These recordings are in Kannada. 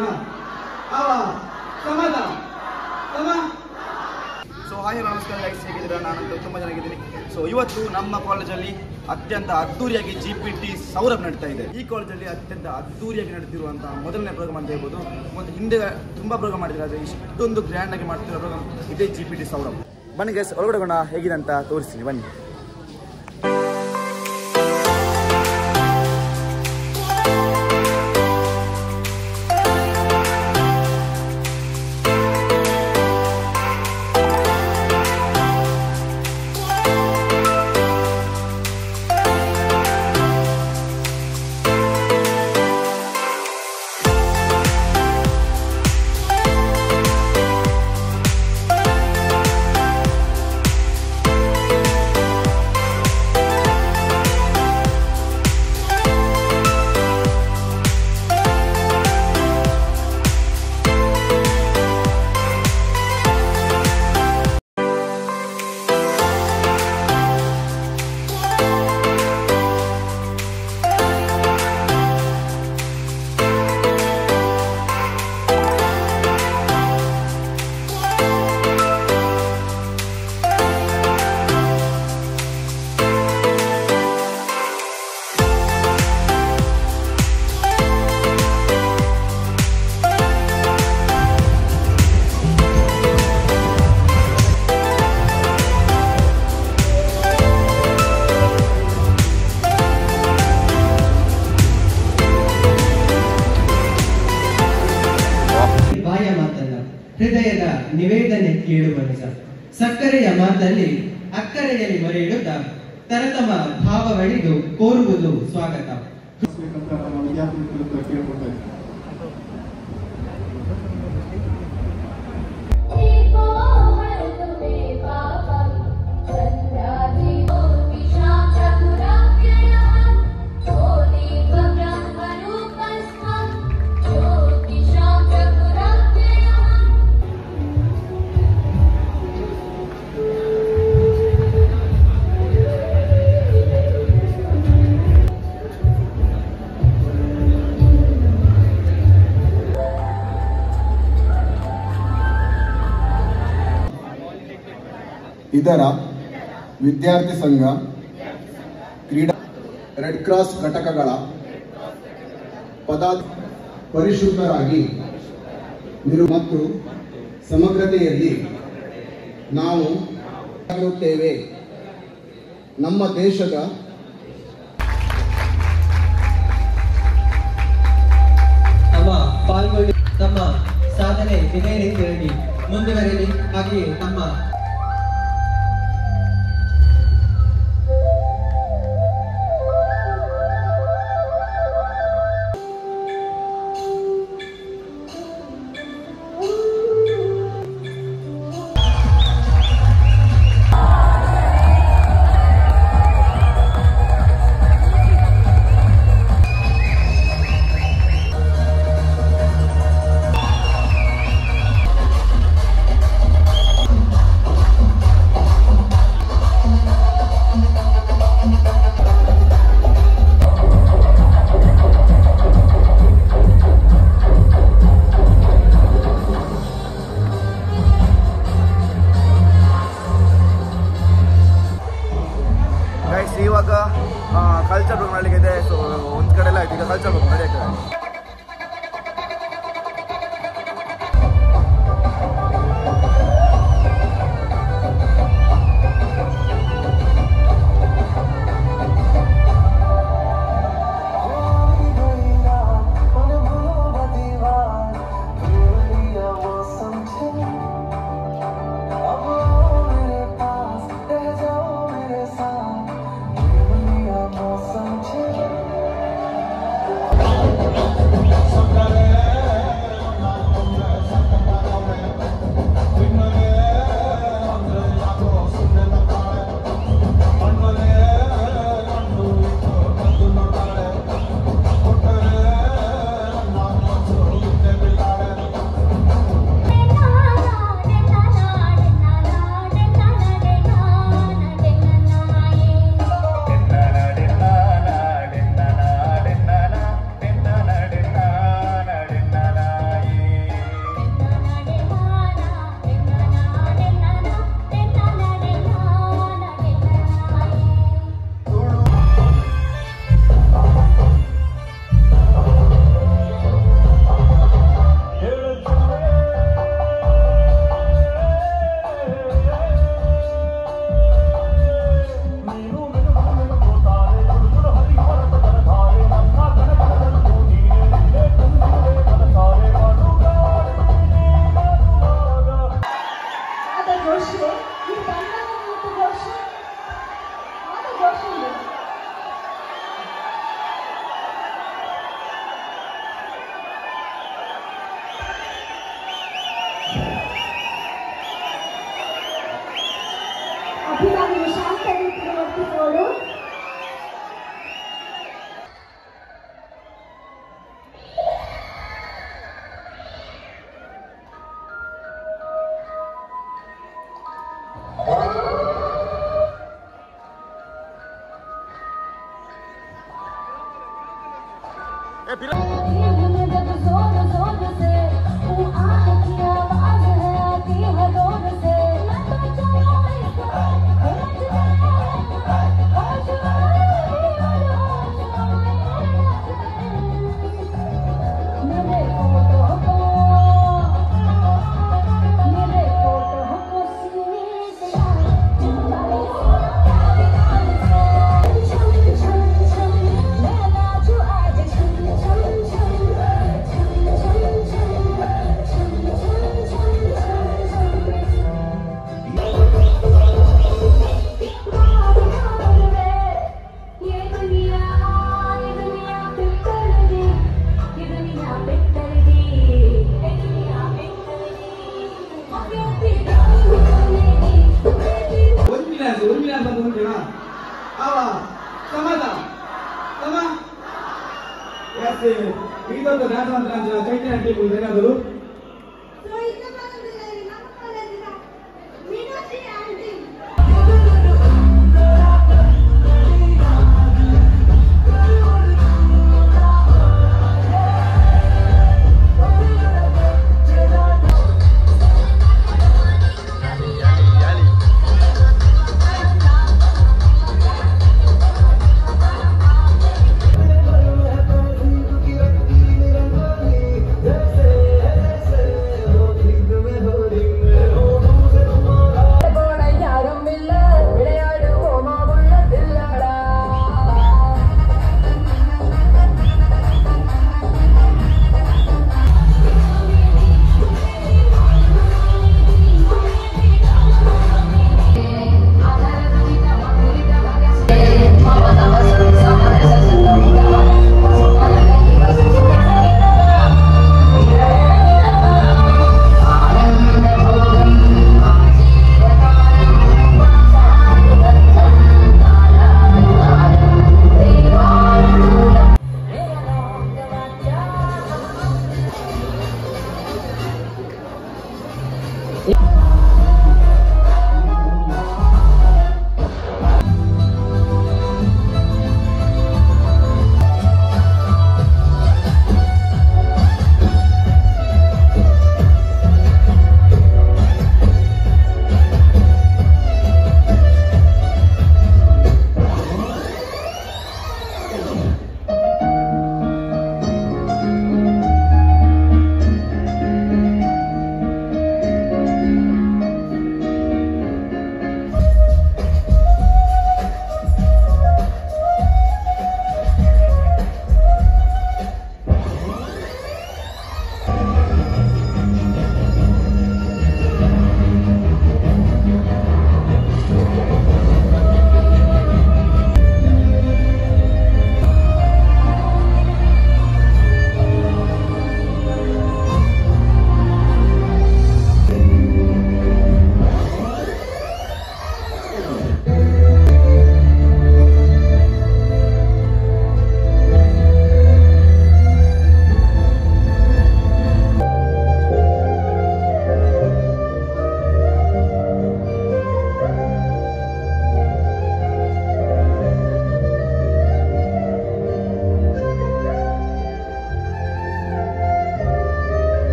ಒಳಗಡೆನಾ ಅವ ಸಮಾಧ ಸಮ ಸೊ ಹಾಯ್ ನಮಸ್ಕಾರ ಗೈಸ್ ಹೇಗಿದ್ದೀರಾ ನಾನಂತೂ ತುಂಬ ಚೆನ್ನಾಗಿದ್ದೀನಿ ಸೊ ಇವತ್ತು ನಮ್ಮ ಕಾಲೇಜಲ್ಲಿ ಅತ್ಯಂತ ಅದ್ದೂರಿಯಾಗಿ ಜಿ ಪಿ ಟಿ ಸೌರಭ್ ನಡೀತಾ ಇದೆ ಈ ಕಾಲೇಜಲ್ಲಿ ಅತ್ಯಂತ ಅದ್ದೂರಿಯಾಗಿ ನಡೆದಿರುವಂತಹ ಮೊದಲನೇ ಪ್ರೋಗ್ರಾಮ್ ಅಂತ ಹೇಳ್ಬೋದು ಒಂದು ಹಿಂದೆ ತುಂಬ ಪ್ರೋಗ್ರಾಮ್ ಮಾಡಿದ್ರೆ ಆದರೆ ಇಷ್ಟೊಂದು ಗ್ರ್ಯಾಂಡ್ ಆಗಿ ಮಾಡ್ತಿರೋ ಪ್ರೋಗ್ರಾಮ್ ಇದೇ ಜಿ ಪಿ ಟಿ ಸೌರಭ್ ಬನ್ನಿ ಗೈಸ್ ಒಳಗಡೆ ಹೋಗೋಣ ಹೇಗಿದೆ ಅಂತ ತೋರಿಸ್ತೀನಿ ಬನ್ನಿ ಬಾಯ ಮಾತಲ್ಲ ಹೃದಯದ ನಿವೇದನೆ ಕೇಳುವ ನಿಜ ಸಕ್ಕರೆಯ ಮಾತಲ್ಲಿ ಅಕ್ಕರೆಯಲ್ಲಿ ಮೊರೆ ಇಡುತ್ತ ತರತಮ ಭಾವವಳಿದು ಕೋರುವುದು ಸ್ವಾಗತ ಬೇಕಂತ ನಮ್ಮ ವಿದ್ಯಾರ್ಥಿಗಳ ಹತ್ರ ಕೇಳ್ಕೊಳ್ತಾ ಇದ್ದೀನಿ दीपो हरतु मे पापं सन्ध्यादीपो विशाखपुराव्ययः ज्योतिब्रह्मरूपस्थं ज्योतिषां चतुराव्ययः ಇದರ ವಿದ್ಯಾರ್ಥಿ ಸಂಘ ಕ್ರೀಡಾ ರೆಡ್ ಕ್ರಾಸ್ ಘಟಕಗಳ ಪದ ಪರಿಶುದ್ಧರಾಗಿ ನಿರು ಮತ್ತು ಸಮಗ್ರತೆಯಲ್ಲಿ ನಾವು ಆಗಿರುತ್ತೇವೆ ನಮ್ಮ ದೇಶದ ತಮ್ಮ ಪಾಲ್ಗೊಳ್ಳಿ ತಮ್ಮ ಸಾಧನೆ ಇದೇ ರೀತಿಯಾಗಿ ಮುಂದುವರೆಯಲಿ ಹಾಗೆಯೇ ತಮ್ಮ ಗೈಸ್ ಇವಾಗ ಕಲ್ಚರ್ ಪ್ರೋಗ್ರಾಮ್ ನಡೀಲಿದೆ ಸೊ ಒಂದು ಕಡೆ ಎಲ್ಲ ಆಯ್ತು ಈಗ ಕಲ್ಚರ್ ಪ್ರೋಗ್ರಾಮ್ ನಡೆಯುತ್ತೆ Thank जब जोर जोर से वो आह की आवाज है आती है दूर से मैं तो चलो इसको मच जाए होश मेरे फोटो को मेरे फोटो को सीने से छम छम छम मैं नाचू आज छम छम छम छम छम छम छम छम छम छम ये दुनिया ये दुनिया पे कर दी ये दुनिया पे कर दी ये दुनिया पे कर दी अबे तेरा नहीं ಒಂದು ಮಿಲಾಸ್ ಒಂದು ಮಿಲಾಸ್ ಅಂತ ಉಂಟೇನ ಅವ ಸಮಾಧ ಸಮ ಎಸ್ ಇದೊಂದು ಡ್ಯಾನ್ಸ್ ಅಂತ ಅಂತಾರೆ ಚೈತನ್ಯ ಟೀಮ್ ಏನಾದರೂ जैसे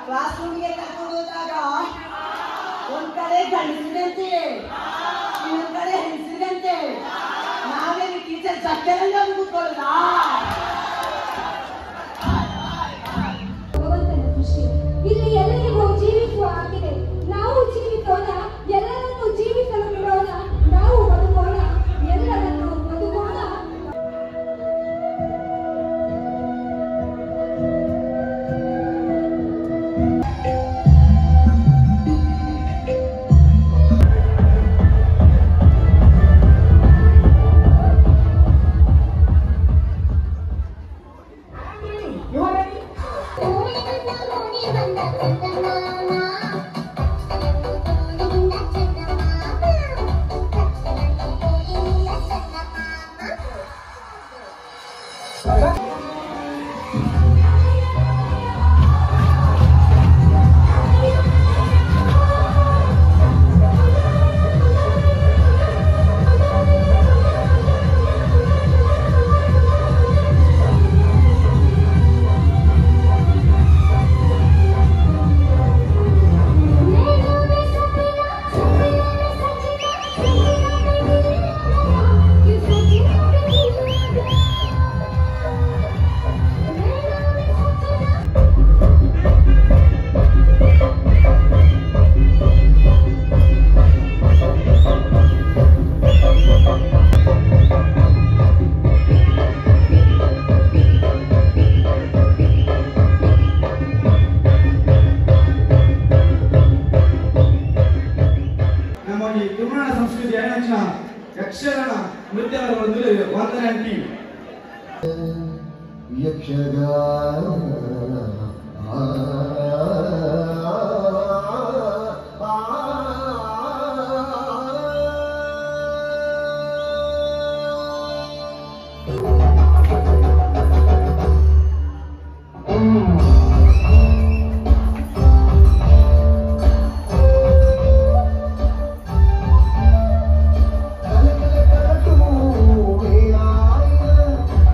ಕ್ಲಾಸ್ ರೂಮ್ಗೆ ಕರ್ಕೊಂಡು ಹೋದಾಗ ಒಂದ್ ಕಡೆ ಗಂಡಸಿದಂತೆ ಇನ್ನೊಂದ್ ಕಡೆ ಹೆಂಗಸಿದಂತೆ ನಾವೇನು ಟೀಚರ್ ಸಕ್ಕರಲ್ಲಿ ಕೂತ್ಕೊಳ್ಳೋದಾ ಭಗವಂತನ ದೃಷ್ಟಿ ಇಲ್ಲಿ ಎಲ್ಲರಿಗೂ ಜೀವಿಸುವ ಆಗಿದೆ ನಾವು ಜೀವಿಸೋಣ ಎಲ್ಲರನ್ನು ಜೀವಿಸಲು ಬಿಡೋಣ ನಾವು ಬದುಕೋಣ ಎಲ್ಲರನ್ನು ಬದುಕೋಣ ನಮ್ಮ ಈ ತುಳುನಾಡ ಸಂಸ್ಕೃತಿ ಅಣ್ಣಂಚಿನ ಯಕ್ಷಗಾನ ನೃತ್ಯಗಳ ಒಂದು ವಂದನೆ ಅಂಟಿ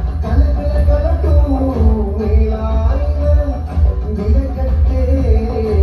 ಕಲೆ ಕಲೆ ಕಲಟು ಮೇಲಾಯಿನ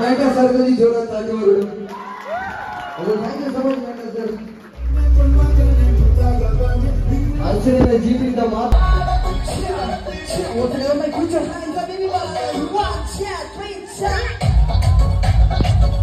नायका सरकारी जोरात तालीवर अगं काय काय समज नाटक सर अर्चनेला जीपीचा मात Put your hands up, everybody. One, two, three, four.